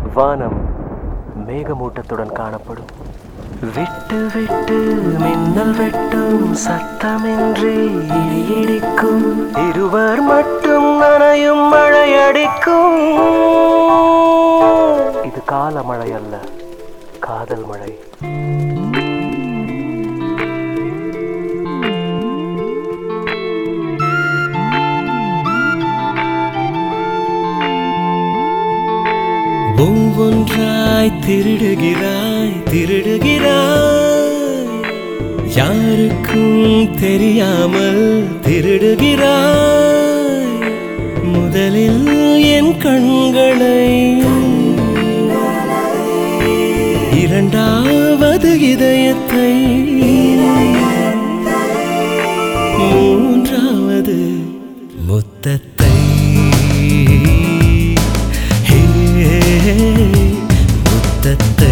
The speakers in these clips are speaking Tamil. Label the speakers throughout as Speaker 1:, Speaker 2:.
Speaker 1: வானம் மேகமூட்டத்துடன் காணப்படும் விட்டு விட்டு மின்னல் வெட்டும் சத்தமின்றி இடி இடிக்கும் இருவர் மட்டும் நனையும் மழை அடிக்கும் இது கால மழை அல்ல காதல் மழை ஒவ்வொன்றாய் திருடுகிறாய் திருடுகிறாய் யாருக்கும் தெரியாமல் திருடுகிறாய் முதலில் என் கண்களை இரண்டாவது இதயத்தை மூன்றாவது முத்தத்தை ஹே, முத்தத்தை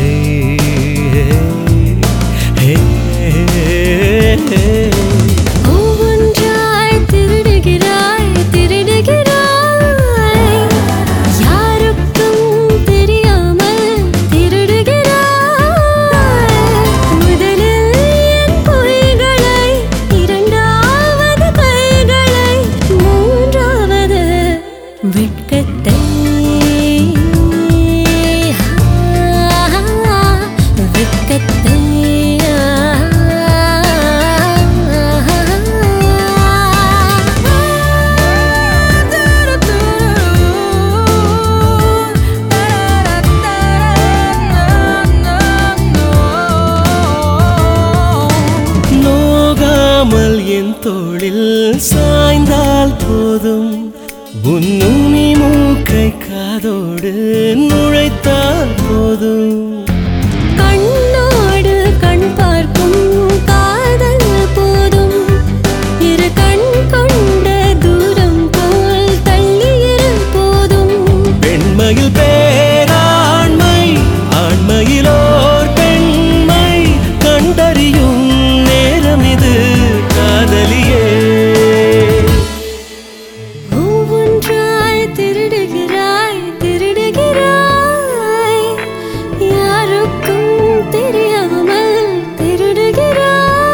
Speaker 1: ஹே, ஹே.
Speaker 2: ஒவ்வொன்றாய் திருடுகிறாய் திருடுகிறாய் யாருக்கும் தெரியாமல் திருடுகிறாய் முதலில் என் பொய்களை இரண்டாவது கைகளை மூன்றாவது வெட்கத்தை வெட்கத்தை
Speaker 1: நோகாமல் என் தோளில் சாய்ந்தால் போதும் உன் நுனி மூக்கை காதோடு நுழைத்தால் போதும்
Speaker 2: கண்ணோடு கண் பார்க்கும் காதல் போதும் இரு கண் கொண்ட தூரம் போல் தள்ளியிரு போதும்
Speaker 1: பெண்மையில் பேராண்மை ஆண்மையிலோர் பெண்மை கண்டறியும் நேரம் இது காதலியே
Speaker 2: ஒவ்வொன்றாய் திருடுகிறாய் திருடுகிறாய் யாருக்கும் தெரியாமல் திருடுகிறாய்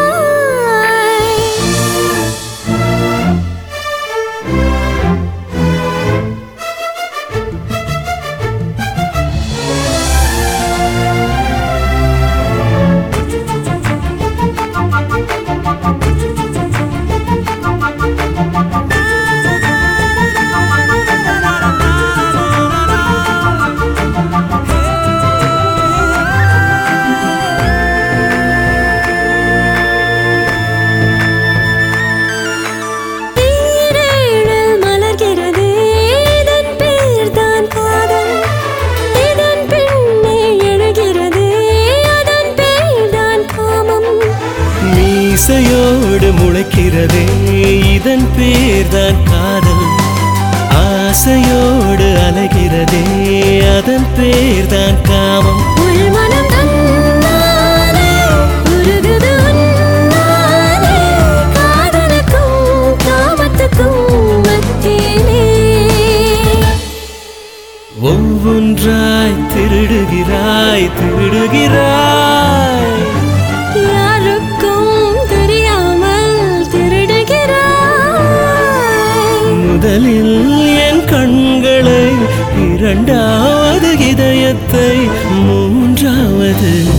Speaker 2: நீரேழல் மலர்கிறதே இதன் பேர்தான் காதல் இதன் பின்னே எழுகிறதே அதன் பேர்தான் காமம்
Speaker 1: மீசையோடு முளைக்கிறதே இதன் பேர்தான் காதல் ஆசையோடு அலைகிறதே அதன் பேர்தான் காமம்
Speaker 2: உள்மனம் தன்னாலே உருகுது உன்னாலே காதலுக்கும் காமத்துக்கும் மத்தியிலே
Speaker 1: ஒவ்வொன்றாய் திருடுகிறாய் திருடுகிறாய்
Speaker 2: யாருக்கும் தெரியாமல் திருடுகிறாய்
Speaker 1: முதலில் என் கண்களை இரண்டாவது இதயத்தை மூன்றாவது